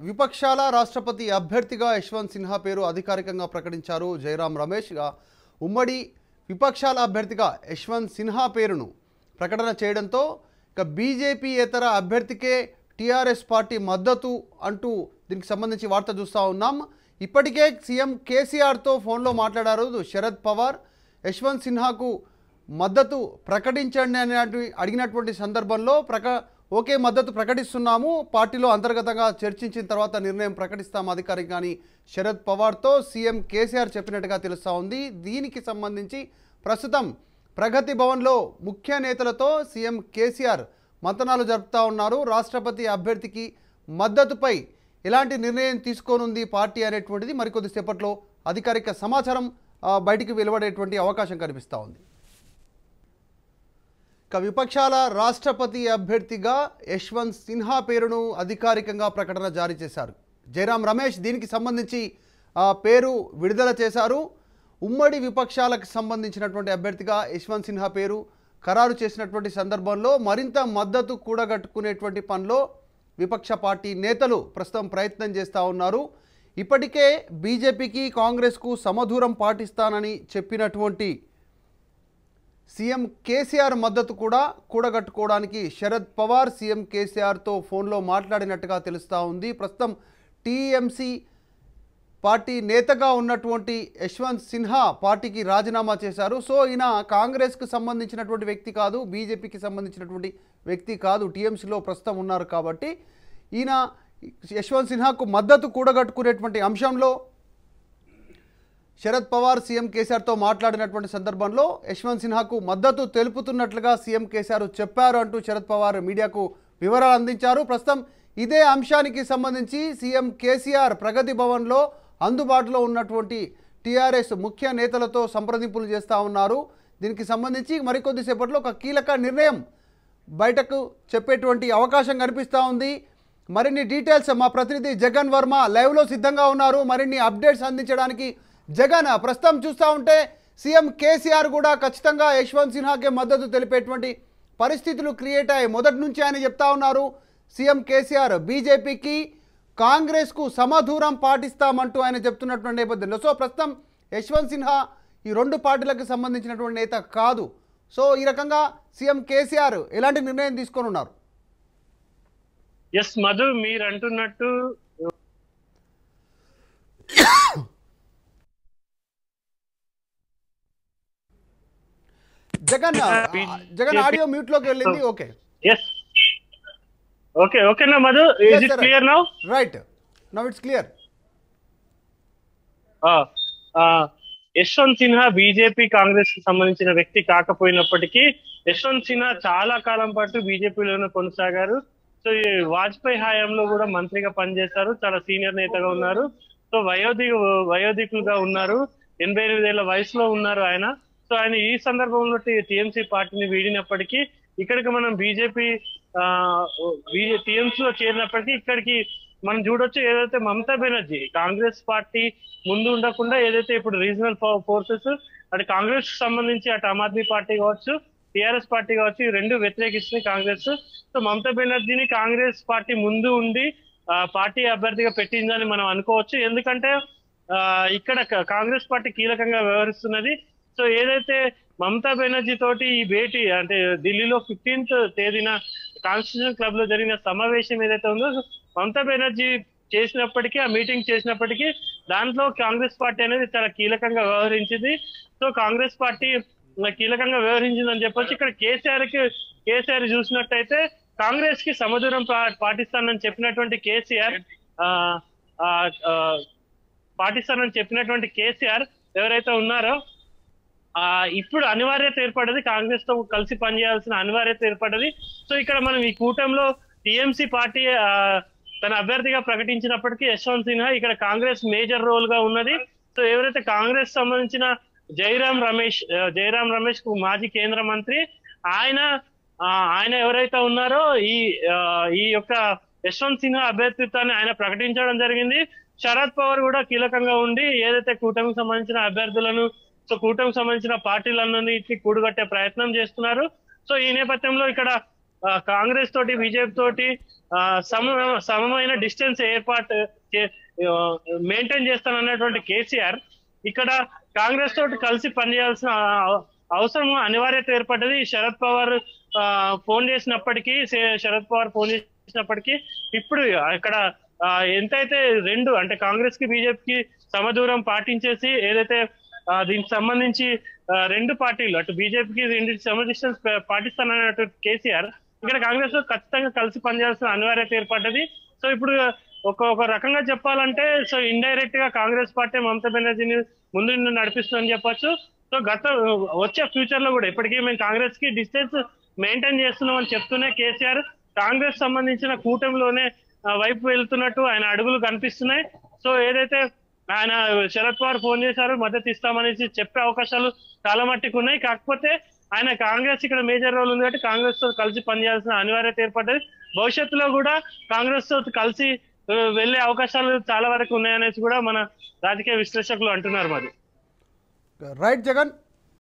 విపక్షాల రాష్ట్రపతి అభ్యర్థిగా యశ్వంత్ సిన్హా పేరు అధికారికంగా ప్రకటించారు జయరాం రమేష్గా ఉమ్మడి విపక్షాల అభ్యర్థిగా యశ్వంత్ సిన్హా పేరును ప్రకటన చేయడంతో ఇక బీజేపీయేతర అభ్యర్థికే టీఆర్ఎస్ పార్టీ మద్దతు అంటూ దీనికి సంబంధించి వార్త చూస్తూ ఉన్నాం ఇప్పటికే సీఎం కేసీఆర్తో ఫోన్లో మాట్లాడారు శరద్ పవార్ యశ్వంత్ సిన్హాకు మద్దతు ప్రకటించండి అని అడిగినటువంటి సందర్భంలో ప్రక ఓకే మద్దతు ప్రకటిస్తున్నాము పార్టీలో అంతర్గతంగా చర్చించిన తర్వాత నిర్ణయం ప్రకటిస్తాము అధికారికంగా అని శరద్ పవార్తో సీఎం కేసీఆర్ చెప్పినట్టుగా తెలుస్తూ ఉంది దీనికి సంబంధించి ప్రస్తుతం ప్రగతి భవన్లో ముఖ్య నేతలతో సీఎం కేసీఆర్ మంతనాలు జరుపుతూ ఉన్నారు రాష్ట్రపతి అభ్యర్థికి మద్దతుపై ఎలాంటి నిర్ణయం తీసుకోనుంది పార్టీ అనేటువంటిది మరికొద్దిసేపట్లో అధికారిక సమాచారం ఆ, బయటికి వెలువడేటువంటి అవకాశం కనిపిస్తూ ఉంది ఇక విపక్షాల రాష్ట్రపతి అభ్యర్థిగా యశ్వంత్ సిన్హా పేరును అధికారికంగా ప్రకటన జారీ చేశారు జయరాం రమేష్ దీనికి సంబంధించి ఆ, పేరు విడుదల చేశారు ఉమ్మడి విపక్షాలకు సంబంధించినటువంటి అభ్యర్థిగా యశ్వంత్ సిన్హా పేరు ఖరారు చేసినటువంటి సందర్భంలో మరింత మద్దతు కూడగట్టుకునేటువంటి పనిలో విపక్ష పార్టీ నేతలు ప్రస్తుతం ప్రయత్నం చేస్తూ ఉన్నారు ఇప్పటికే బీజేపీకి కాంగ్రెస్కు సమదూరం పాటిస్తానని చెప్పినటువంటి సీఎం కేసీఆర్ మద్దతు కూడా కూడగట్టుకోవడానికి శరద్ పవార్ సీఎం కేసీఆర్తో ఫోన్లో మాట్లాడినట్టుగా తెలుస్తూ ఉంది ప్రస్తుతం టీఎంసీ పార్టీ నేతగా ఉన్నటువంటి యశ్వంత్ సిన్హా పార్టీకి రాజీనామా చేశారు సో ఈయన కాంగ్రెస్కు సంబంధించినటువంటి వ్యక్తి కాదు బీజేపీకి సంబంధించినటువంటి వ్యక్తి కాదు టీఎంసీలో ప్రస్తుతం ఉన్నారు కాబట్టి ఈయన యశ్వంత్ సిన్హాకు మద్దతు కూడగట్టుకునేటువంటి అంశంలో శరద్ పవార్ సీఎం కేసీఆర్తో మాట్లాడినటువంటి సందర్భంలో యశ్వంత్ సిన్హాకు మద్దతు తెలుపుతున్నట్లుగా సీఎం కేసీఆర్ చెప్పారు అంటూ శరద్ పవార్ మీడియాకు వివరాలు అందించారు ప్రస్తుతం ఇదే అంశానికి సంబంధించి సీఎం కేసీఆర్ ప్రగతి భవన్లో అందుబాటులో ఉన్నటువంటి టీఆర్ఎస్ ముఖ్య నేతలతో సంప్రదింపులు చేస్తూ ఉన్నారు దీనికి సంబంధించి మరికొద్దిసేపట్లో ఒక కీలక నిర్ణయం బయటకు చెప్పేటువంటి అవకాశం కనిపిస్తూ ఉంది మరిన్ని డీటెయిల్స్ మా ప్రతినిధి జగన్ వర్మ లైవ్లో సిద్ధంగా ఉన్నారు మరిన్ని అప్డేట్స్ అందించడానికి జగన్ ప్రస్తుతం చూస్తూ ఉంటే సీఎం కేసీఆర్ కూడా ఖచ్చితంగా యశ్వంత్ సిన్హాకే మద్దతు తెలిపేటువంటి పరిస్థితులు క్రియేట్ అయ్యాయి మొదటి నుంచి ఆయన చెప్తా ఉన్నారు సీఎం కేసీఆర్ బీజేపీకి కాంగ్రెస్కు సమదూరం పాటిస్తామంటూ ఆయన చెప్తున్నటువంటి నేపథ్యంలో సో ప్రస్తుతం యశ్వంత్ సిన్హా ఈ రెండు పార్టీలకు సంబంధించినటువంటి నేత కాదు సో ఈ రకంగా సీఎం కేసీఆర్ ఎలాంటి నిర్ణయం తీసుకొని ఉన్నారు ఎస్ మధు మీరు అంటున్నట్టు జగన్ జగన్ ఆడియో మ్యూట్ లోకి వెళ్ళింది ఓకే ఎస్ ఓకే ఓకేనా Madhu is it sir. Clear now right now it's clear Yashwant Sinha BJP Congress కి సంబంధించిన వ్యక్తి కాకపోయినప్పటికీ యశ్వంత్ సిన్హా చాలా కాలం పాటు బీజేపీలోనే కొనసాగారు సో ఈ వాజ్పేయి హయాంలో కూడా మంత్రిగా పనిచేశారు చాలా సీనియర్ నేతగా ఉన్నారు సో వయోధి వయోధికులుగా ఉన్నారు ఎనభై ఎనిమిదేళ్ల వయసులో ఉన్నారు ఆయన సో ఆయన ఈ సందర్భంలో టిఎంసీ పార్టీని వీడినప్పటికీ ఇక్కడికి మనం బీజేపీ టిఎంసీ లో చేరినప్పటికీ ఇక్కడికి మనం చూడొచ్చు ఏదైతే మమతా బెనర్జీ కాంగ్రెస్ పార్టీ ముందు ఉండకుండా ఏదైతే ఇప్పుడు రీజనల్ ఫోర్సెస్ అటు కాంగ్రెస్ కి సంబంధించి అటు ఆమ్ ఆద్మీ పార్టీ కావచ్చు టిఆర్ఎస్ పార్టీ కావచ్చు ఈ రెండు వ్యతిరేకిస్తుంది కాంగ్రెస్ సో మమతా బెనర్జీని కాంగ్రెస్ పార్టీ ముందు ఉండి ఆ, పార్టీ అభ్యర్థిగా పెట్టిందని మనం అనుకోవచ్చు ఎందుకంటే ఆ, ఇక్కడ క- కాంగ్రెస్ పార్టీ కీలకంగా వ్యవహరిస్తున్నది సో ఏదైతే మమతా బెనర్జీ తోటి ఈ భేటీ అంటే ఢిల్లీలో ఫిఫ్టీన్త్ తేదీన కాన్స్టిట్యూషన్ క్లబ్ లో జరిగిన సమావేశం ఏదైతే ఉందో మమతా బెనర్జీ చేసినప్పటికీ ఆ మీటింగ్ చేసినప్పటికీ దాంట్లో కాంగ్రెస్ పార్టీ అనేది చాలా కీలకంగా వ్యవహరించింది సో కాంగ్రెస్ పార్టీ కీలకంగా వ్యవహరించిందని చెప్పొచ్చు ఇక్కడ కేసీఆర్ కి కేసీఆర్ చూసినట్టయితే కాంగ్రెస్ కి సమదూరం పా- పాటిస్తానని చెప్పినటువంటి కేసీఆర్ ఆ, ఆ, ఆ, పాటిస్తానని చెప్పినటువంటి కేసీఆర్ ఎవరైతే ఉన్నారో ఆ ఇప్పుడు అనివార్యత ఏర్పడ్డది కాంగ్రెస్ తో కలిసి పనిచేయాల్సిన అనివార్యత ఏర్పడ్డది సో ఇక్కడ మనం ఈ కూటమిలో టిఎంసీ పార్టీ ఆ, తన అభ్యర్థిగా ప్రకటించినప్పటికీ యశ్వంత్ సిన్హా ఇక్కడ కాంగ్రెస్ మేజర్ రోల్ గా ఉన్నది సో ఎవరైతే కాంగ్రెస్ సంబంధించిన జైరాం రమేష్ ఆ, జైరాం రమేష్ కు మాజీ కేంద్ర మంత్రి ఆయన ఆ, ఆయన ఎవరైతే ఉన్నారో ఈ ఆ, ఈ యొక్క యశ్వంత్ సిన్హా అభ్యర్థిత్వాన్ని ఆయన ప్రకటించడం జరిగింది శరద్ పవార్ కూడా కీలకంగా ఉండి ఏదైతే కూటమికి సంబంధించిన అభ్యర్థులను సో కూటమికి సంబంధించిన పార్టీలన్నింటినీ కూడుగట్టే ప్రయత్నం చేస్తున్నారు సో ఈ నేపథ్యంలో ఇక్కడ ఆ, కాంగ్రెస్ తోటి బీజేపీ తోటి ఆ, సమ సమమైన డిస్టెన్స్ ఏర్పాటు మెయింటైన్ చేస్తానన్నటువంటి కేసీఆర్ ఇక్కడ కాంగ్రెస్ తోటి కలిసి పనిచేయాల్సిన అవ- అవసరం అనివార్యత ఏర్పడ్డది శరద్ పవార్ ఆ, ఫోన్ చేసినప్పటికీ శే- శరద్ పవార్ ఫోన్ చేసినప్పటికీ ఇప్పుడు ఇక్కడ ఆ, ఎంతైతే రెండు అంటే కాంగ్రెస్ కి బీజేపీకి సమదూరం పాటించేసి ఏదైతే ఆ, దీనికి సంబంధించి ఆ, రెండు పార్టీలు అటు బీజేపీకి రెండు సమ డిస్టెన్స్ పాటిస్తానన్నట్టు కేసీఆర్ ఇక్కడ కాంగ్రెస్ లో ఖచ్చితంగా కలిసి పనిచేయాల్సిన అనివార్యత ఏర్పడ్డది సో ఇప్పుడు ఒక ఒక రకంగా చెప్పాలంటే సో ఇండైరెక్ట్ గా కాంగ్రెస్ పార్టీ మమతా బెనర్జీని ముందు నడిపిస్తుందని చెప్పొచ్చు సో గత వచ్చే ఫ్యూచర్ లో కూడా ఇప్పటికీ మేము కాంగ్రెస్ కి డిస్టెన్స్ మెయింటైన్ చేస్తున్నాం అని చెప్తూనే కేసీఆర్ కాంగ్రెస్ సంబంధించిన కూటమిలోనే ఆ, వైపు వెళ్తున్నట్టు ఆయన అడుగులు కనిపిస్తున్నాయి సో ఏదైతే ఆయన శరద్ పవార్ ఫోన్ చేశారు మద్దతు ఇస్తామనేసి చెప్పే అవకాశాలు చాలా మట్టుకు ఉన్నాయి కాకపోతే ఆయన కాంగ్రెస్ ఇక్కడ మేజర్ రోల్ ఉంది కాబట్టి కాంగ్రెస్ తో కలిసి పనిచేయాల్సిన అనివార్యత ఏర్పడ్డది భవిష్యత్తులో కూడా కాంగ్రెస్ తో కలిసి ఆ, వెళ్లే అవకాశాలు చాలా వరకు ఉన్నాయనేసి కూడా మన రాజకీయ విశ్లేషకులు అంటున్నారు మరి రైట్ జగన్